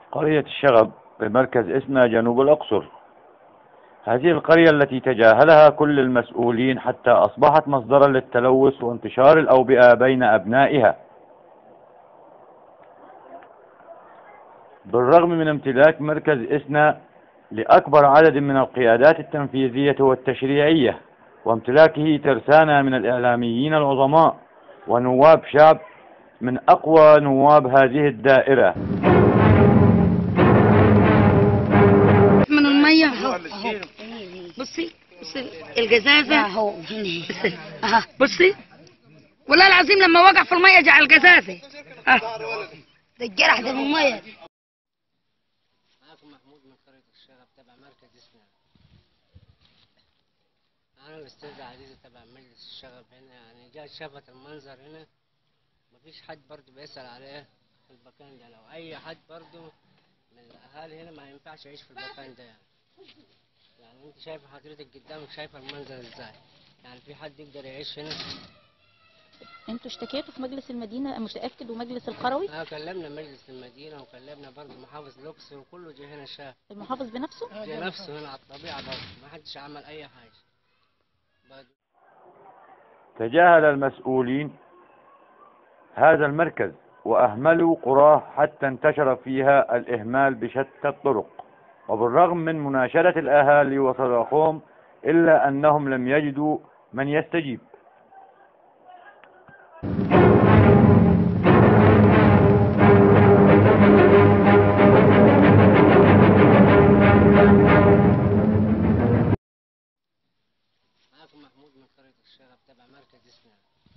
قرية الشغب بمركز إسنا جنوب الأقصر هذه القرية التي تجاهلها كل المسؤولين حتى أصبحت مصدرا للتلوث وانتشار الأوبئة بين أبنائها بالرغم من امتلاك مركز إسنا لأكبر عدد من القيادات التنفيذية والتشريعية وامتلاكه ترسانة من الإعلاميين العظماء ونواب شعب من أقوى نواب هذه الدائرة من المية اهو اهو بصي بصي الجزازة اهو هنا بصي اها بصي والله العظيم لما وقع في المية جاء الجزازة اه ده الجرح ده من الميه معاكم محمود من قرية الشغب تبع مركز اسنا أنا الأستاذة عزيزة تبع مجلس الشغب هنا يعني جات شافت المنظر هنا مفيش حد برضه بيسأل عليه في المكان ده لو أي حد برضه من الأهالي هنا ما ينفعش يعيش في المكان ده يعني يعني أنت شايفة حضرتك قدامك شايفة المنظر إزاي يعني في حد يقدر يعيش هنا انتوا اشتكيتوا في مجلس المدينة متأكد ومجلس القروي اه كلمنا مجلس المدينة وكلمنا برضه محافظ لوكس وكله جه هنا شاف المحافظ بنفسه جه نفسه هنا على الطبيعة برضه ما حدش عمل أي حاجة بعد تجاهل المسؤولين هذا المركز وأهملوا قراه حتى انتشر فيها الإهمال بشتى الطرق وبالرغم من مناشدة الأهالي وصراخهم إلا أنهم لم يجدوا من يستجيب معاكم محمود من قرية الشغب تبع مركز اسنا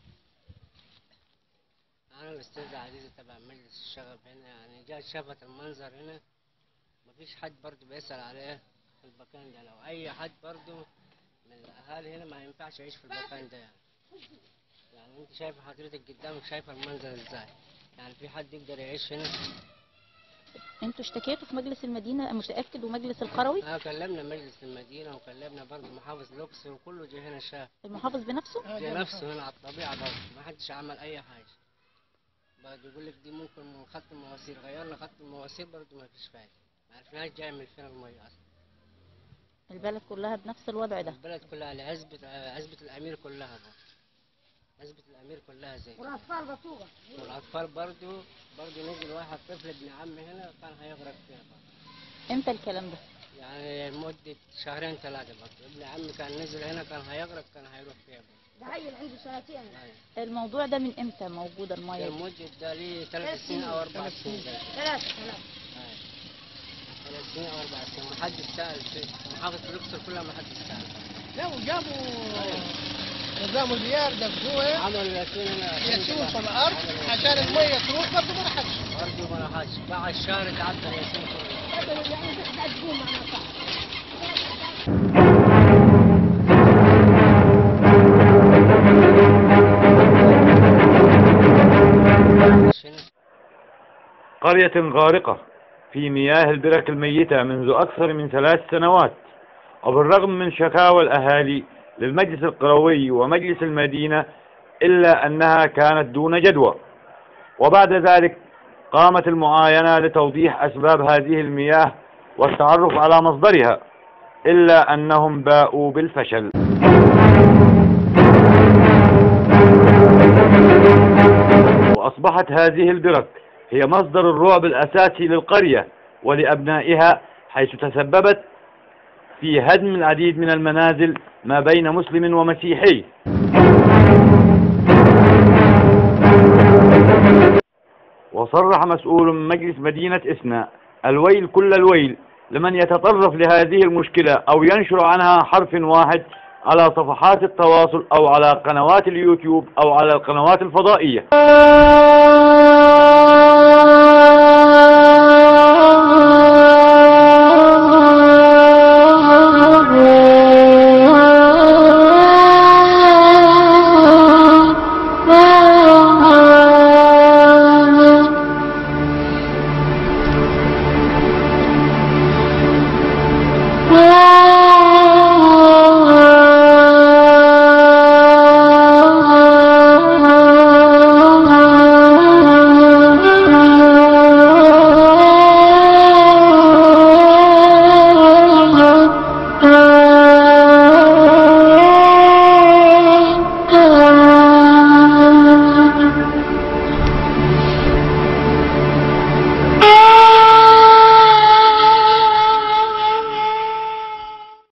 أنا الأستاذة عزيزة تبع مجلس الشغب هنا يعني جات شافت المنظر هنا مفيش حد برضه بيسأل عليه في المكان ده لو أي حد برضه من الأهالي هنا ما ينفعش يعيش في المكان ده يعني يعني أنت شايفة حضرتك قدامك شايفة المنظر إزاي يعني في حد يقدر يعيش هنا انتوا اشتكيتوا في مجلس المدينة متأكد ومجلس القروي اه كلمنا مجلس المدينة وكلمنا برضه محافظ لوكس وكله جه هنا شاف المحافظ بنفسه جه نفسه هنا على الطبيعة برضه ما حدش عمل أي حاجة بعد يقول لك دي ممكن من خط المواسير غيرنا خط المواسير برضه ما فيش فايدة ما عرفناش جاي من فين المية أصلا البلد كلها بنفس الوضع ده البلد كلها لعزبة عزبة الأمير كلها برضه عزبة الأمير كلها زي كده. والاطفال بطوبه والأطفال برضه برضه نزل واحد طفل ابن عمي هنا كان هيغرق فيها برضه امتى الكلام ده يعني مدة شهرين ثلاثة برضه ابن عمي كان نزل هنا كان هيغرق كان هيروح فيها برضه ده عيل عنده سنتين أيوة. الموضوع ده من امتى موجود ده المية دي؟ مدة ده ليه ثلاث سنين أو أربع سنين زي كده. ثلاثة ثلاثة أيوة. ثلاث سنين أو أربع سنين ما حدش سأل في محافظة الأقصر كلها ما حدش سأل لا وجابوا نظام زيار دقوه عملوا ياسين هنا يسوق في الارض عشان الميه تروح برضه ما راحتش برضه ما راحش بعد شهر تعدى ياسين كله يعني تحت تقوم معنا صح مش هنا قرية غارقة في مياه البرك الميتة منذ أكثر من ثلاث سنوات وبالرغم من شكاوى الأهالي للمجلس القروي ومجلس المدينة إلا أنها كانت دون جدوى وبعد ذلك قامت المعاينة لتوضيح أسباب هذه المياه والتعرف على مصدرها إلا أنهم باءوا بالفشل وأصبحت هذه البرك هي مصدر الرعب الأساسي للقرية ولأبنائها حيث تسببت في هدم العديد من المنازل ما بين مسلم ومسيحي وصرح مسؤول من مجلس مدينة إسنا الويل كل الويل لمن يتطرف لهذه المشكلة أو ينشر عنها حرف واحد على صفحات التواصل أو على قنوات اليوتيوب أو على القنوات الفضائية